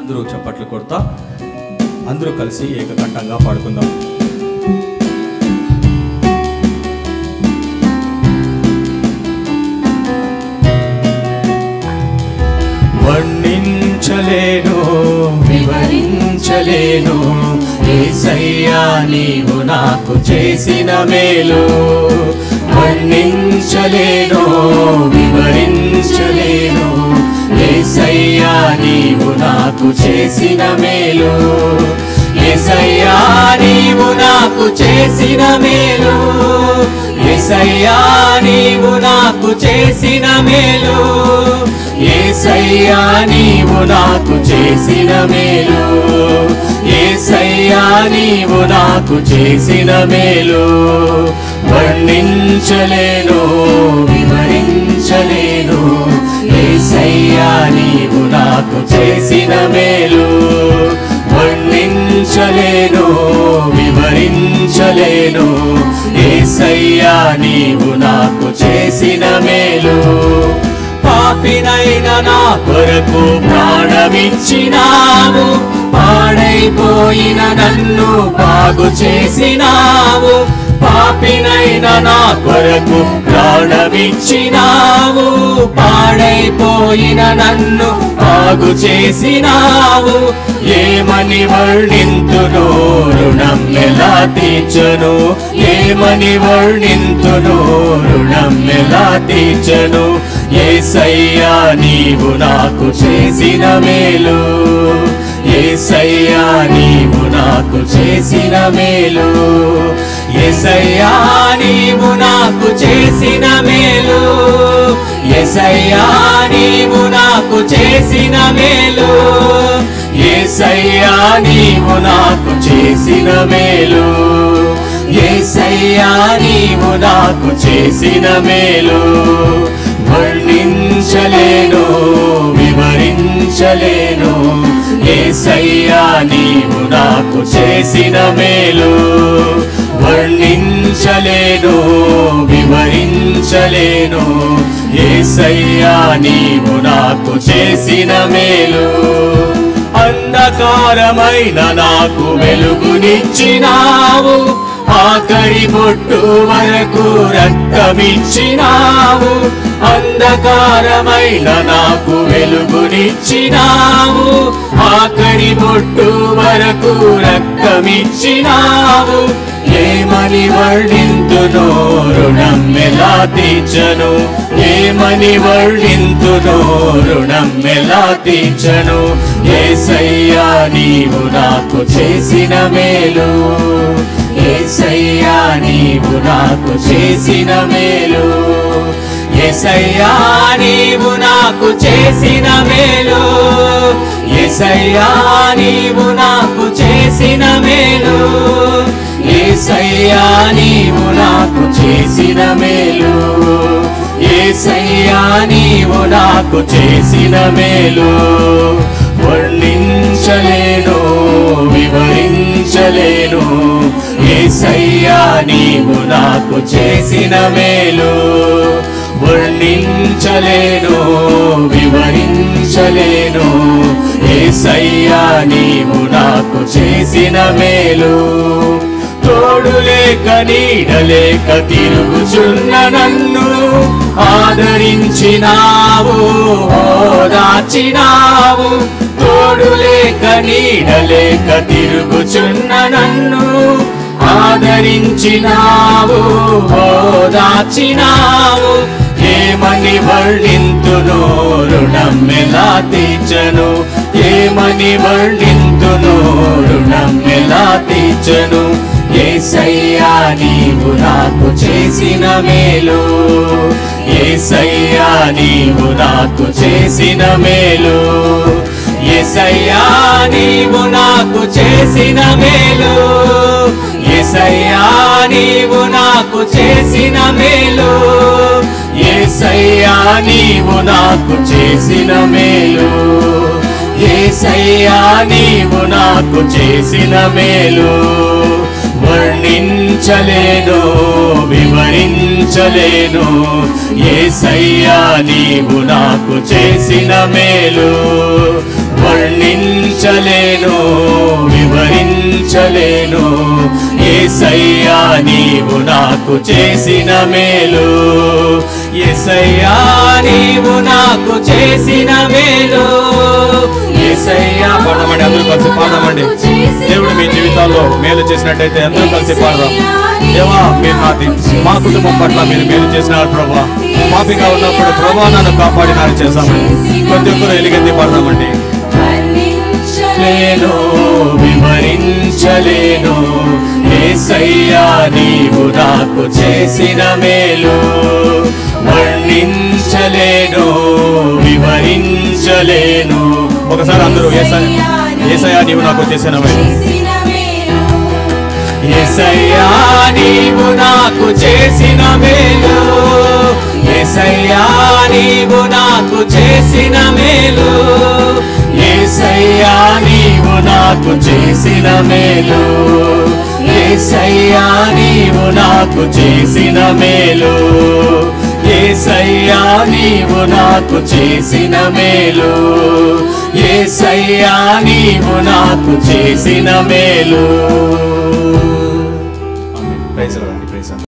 అందరూ చప్పట్లు కొడతా అందరూ కలిసి ఏకకంఠంగా పాడుకుందాం వర్ణించలేను వివరించలేను ఏసయ్యా నీవు నాకు చేసిన మేలు వర్ణించలేను వివరించలేను ఏసయ్యా నీవు నాకు చేసిన మేలు ఏసయ్యా నీవు నాకు చేసిన మేలు ఏసయ్యా నీవు నాకు చేసిన మేలు ఏసయ్యా నీవు నాకు చేసిన మేలు ఏసయ్యా నీవు నాకు చేసిన మేలు వర్ణించలేను వివరించలేను ఏసయ్యా నీవు నాకు చేసిన మేలు వర్ణించలేను వివరించలేను ఏసయ్యా నీవు నాకు చేసిన మేలు పాపినైన నా కొరకు ప్రాణమిచ్చినావు పాడైపోయిన నన్ను బాగు చేసినావు పాపినైన నా కొరకు ప్రాణమిచ్చినావు పాడైపోయిన నన్ను బాగు చేసినావు ఏమని వర్ణింతును రుణం ఎలా తీర్చను ఏమని వర్ణింతును రుణం ఎలా తీర్చను ఏసయ్యా నీవు నాకు చేసిన మేలు ఏసయ్యా నీవు నాకు చేసిన మేలు ఏసయ్యా నీవు నాకు చేసిన మేలు ఏసయ్యా నీవు నాకు చేసిన మేలు ఏసయ్యా నీవు నాకు చేసిన మేలు ఏసయ్యా నీవు నాకు చేసిన మేలు వర్ణించలేను వివరించలేను ఏసయ్యా నీవు నాకు చేసిన మేలు వర్ణించలేను వివరించలేను ఏసయ్యా నీవు నాకు చేసిన మేలు అంధకారమైన నాకు వెలుగునిచ్చినావు ఆఖరి బొట్టు వరకు రక్తమిచ్చినావు అంధకారమైన నాకు వెలుగునిచ్చినావు ఆఖరి బొట్టు వరకు రక్తమిచ్చినావు ఏమని వర్ణింతునో రుణం ఎలా తీర్చను ఏమని వర్ణింతునో రుణం ఎలా తీర్చను ఏసయ్యా నీవు నాకు చేసిన మేలు ఏసయ్యా నీవు నాకు చేసిన మేలు ఏసయ్యా నీవు నాకు చేసిన మేలు ఏసయ్యా నీవు నాకు చేసిన మేలు ఏసయ్యా నీవు నాకు చేసిన మేలు ఏసయ్యా నీవు నాకు చేసిన మేలు వర్ణించలేను వివరించలేను ఏసయ్యా నీవు నాకు చేసిన మేలు వర్ణించలేను వివరించలేను ఏసయ్యా నీవు నాకు చేసిన మేలు తోడు లేక నీడలేక తిరుగుచున్న నన్ను ఆదరించినావు ఓదాచినావు తోడు లేక నీడలేక తిరుగుచున్న నన్ను ఆదరించినావు ఓదాచినావు ఏమని వర్ణింతును రుణం ఎలా తీర్చను ఏమని వర్ణింతును రుణం ఎలా తీర్చను ఏసయ్యా నీవు నాకు చేసిన మేలు ఏసయ్యా నీవు నాకు చేసిన మేలు ఏసయ్యా నీవు నాకు చేసిన మేలు ఏసయ్యా నీవు నాకు చేసిన మేలు ఏసయ్యా నీవు నాకు చేసిన మేలు ఏసయ్యా నీవు నాకు చేసిన మేలు వర్ణించలేను వివరించలేను ఏసయ్యా నీవు నాకు చేసిన మేలు వర్ణించలేను వివరించలేను ఏసయ్యా నీవు నాకు చేసిన మేలు ఏసయ్యా నీవు నాకు చేసిన మేలు ఏసయ్యా పాడమండి అందరూ కలిసి పాడమండి దేవుడు మీ జీవితాల్లో మేలు చేసినట్టయితే అందరూ కలిసి పాడదాం దేవా మీరు నాది మా కుటుంబం పట్ల మీరు మేలు చేసినారు ప్రభా పాపిగా ఉన్నప్పుడు ప్రభా నన్ను కాపాడినారు చేశామని ప్రతి ఒక్కరు ఎలిగెత్తి పాడదామండి లేను వివరించలేను ఏసయ్యా నీవు నాకు చేసిన మేలు వర్ణించలేను వివరించలేను ఒకసారి అందరూ ఏసయ్య ఏసయ్యా నీవు నాకు చేసిన మేలు ఏసయ్యా నీవు నాకు చేసిన మేలు ఏసయ్యా నీవు నాకు చేసిన మేలు ఏసయ్యా నీవు నాకు చేసిన మేలు ఏసయ్యా నీవు నాకు చేసిన మేలు ఏసయ్యా నీవు నాకు చేసిన మేలు ఏసయ్యా నీవు నాకు చేసిన మేలు ప్రైజ్